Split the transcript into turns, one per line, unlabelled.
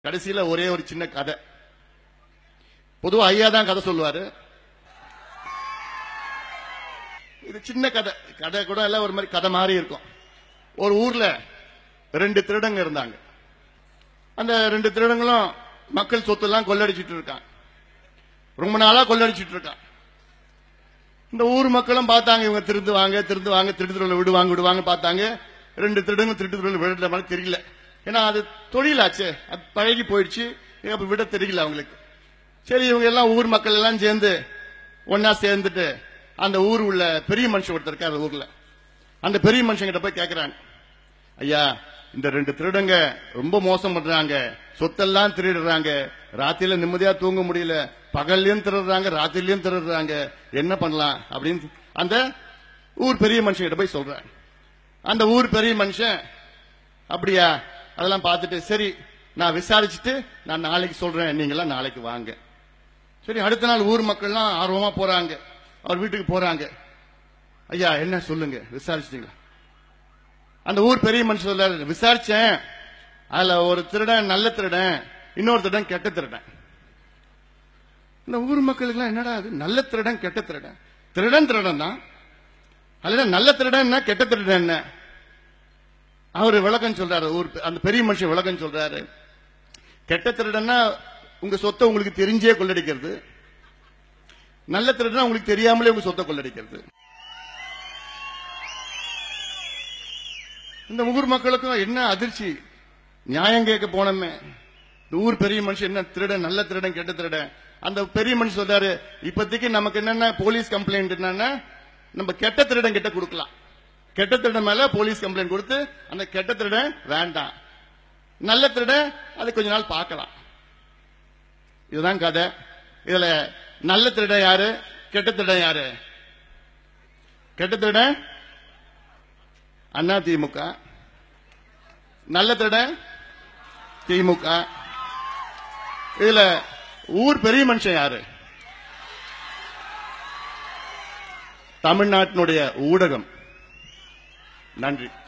கடைசியில ஒரே ஒரு சின்ன கதை பொதுவா ஐயா தான் கதை சொல்லுவாரு இது சின்ன கதை கதை கூட எல்லாம் ஒரு மாதிரி கதை மாதிரி இருக்கும் ஒரு ஊர்ல ரெண்டு திருடங்க இருந்தாங்க அந்த ரெண்டு திருடங்களும் மக்கள் சொத்து எல்லாம் கொள்ளடிச்சிட்டு இருக்காங்க ரொம்ப நாளா கொள்ளடிச்சிட்டு இருக்கான் இந்த ஊர் மக்களும் பார்த்தாங்க இவங்க திருந்துவாங்க திருந்துவாங்க திருட்டுல விடுவாங்க விடுவாங்க பார்த்தாங்க ரெண்டு திருடங்க திருட்டுல விடுற மாதிரி தெரியல ஏன்னா அது தொழிலாச்சே அது பழகி போயிடுச்சு அப்ப விட தெரியல அவங்களுக்கு சரி இவங்க எல்லாம் ஊர் மக்கள் எல்லாம் சேர்ந்து ஒன்னா சேர்ந்துட்டு அந்த ஊர் உள்ள பெரிய மனுஷன் ஒருத்தர் இருக்காரு ஊர்ல அந்த பெரிய மனுஷங்கிட்ட போய் கேக்குறாங்க ஐயா இந்த ரெண்டு திருடங்க ரொம்ப மோசம் பண்றாங்க சொத்தெல்லாம் திருடுறாங்க ராத்திரில நிம்மதியா தூங்க முடியல பகல்லையும் திருடுறாங்க ராத்திரிலயும் திருடுறாங்க என்ன பண்ணலாம் அப்படின்னு அந்த ஊர் பெரிய மனுஷங்கிட்ட போய் சொல்றாங்க அந்த ஊர் பெரிய மனுஷன் அப்படியா அதெல்லாம் பார்த்துட்டு சரி நான் விசாரிச்சுட்டு நான் நாளைக்கு சொல்றேன் நீங்களாம் நாளைக்கு வாங்க சரி அடுத்த நாள் ஊர் மக்கள்லாம் ஆர்வமா போறாங்க அவர் வீட்டுக்கு போறாங்க ஐயா என்ன சொல்லுங்க விசாரிச்சிட்டீங்களா அந்த ஊர் பெரிய மனுஷன் சொல்றாரு விசாரிச்சேன் அதுல ஒரு திருடன் நல்ல திருடன் இன்னொரு திருடன் கெட்ட திருடன் இந்த ஊர் மக்களுக்கு என்னடா அது நல்ல திருடன் கெட்ட திருடன் திருடன் திருடன் தான் அதுல நல்ல திருடன் என்ன கெட்ட திருடன் என்ன அவர் விளக்கம் சொல்றாரு ஊர் பெ- அந்த பெரிய மனுஷன் விளக்கம் சொல்றாரு கெட்ட திருடன்னா உங்க சொத்தை உங்களுக்கு தெரிஞ்சே கொள்ளடிக்கிறது நல்ல திருடனா உங்களுக்கு தெரியாமலே உங்க சொத்தை கொள்ளடிக்கிறது இந்த ஊர் மக்களுக்கும் என்ன அதிர்ச்சி நியாயம் கேட்க போனோமே இந்த ஊர் பெரிய மனுஷன் என்ன திருடன் நல்ல திருடன் கெட்ட திருடன் அந்த பெரிய மனுஷன் சொல்றாரு இப்போதைக்கு நமக்கு என்னென்ன போலீஸ் கம்ப்ளைண்ட் என்னன்னா நம்ம கெட்ட திருடன் கிட்ட கொடுக்கலாம் கெட்ட திருடன் மேல போலீஸ் கம்ப்ளைண்ட் கொடுத்து அந்த கெட்ட திருடன் வேண்டாம் நல்ல திருடன் அது கொஞ்ச நாள் பார்க்கலாம் இதுதான் கதை இதுல நல்ல திருடன் யாரு கெட்ட திருடன் யாரு கெட்ட திருடன் அண்ணா திமுக நல்ல திருடன் திமுக இதுல ஊர் பெரிய மனுஷன் யாரு தமிழ்நாட்டினுடைய ஊடகம் நன்றி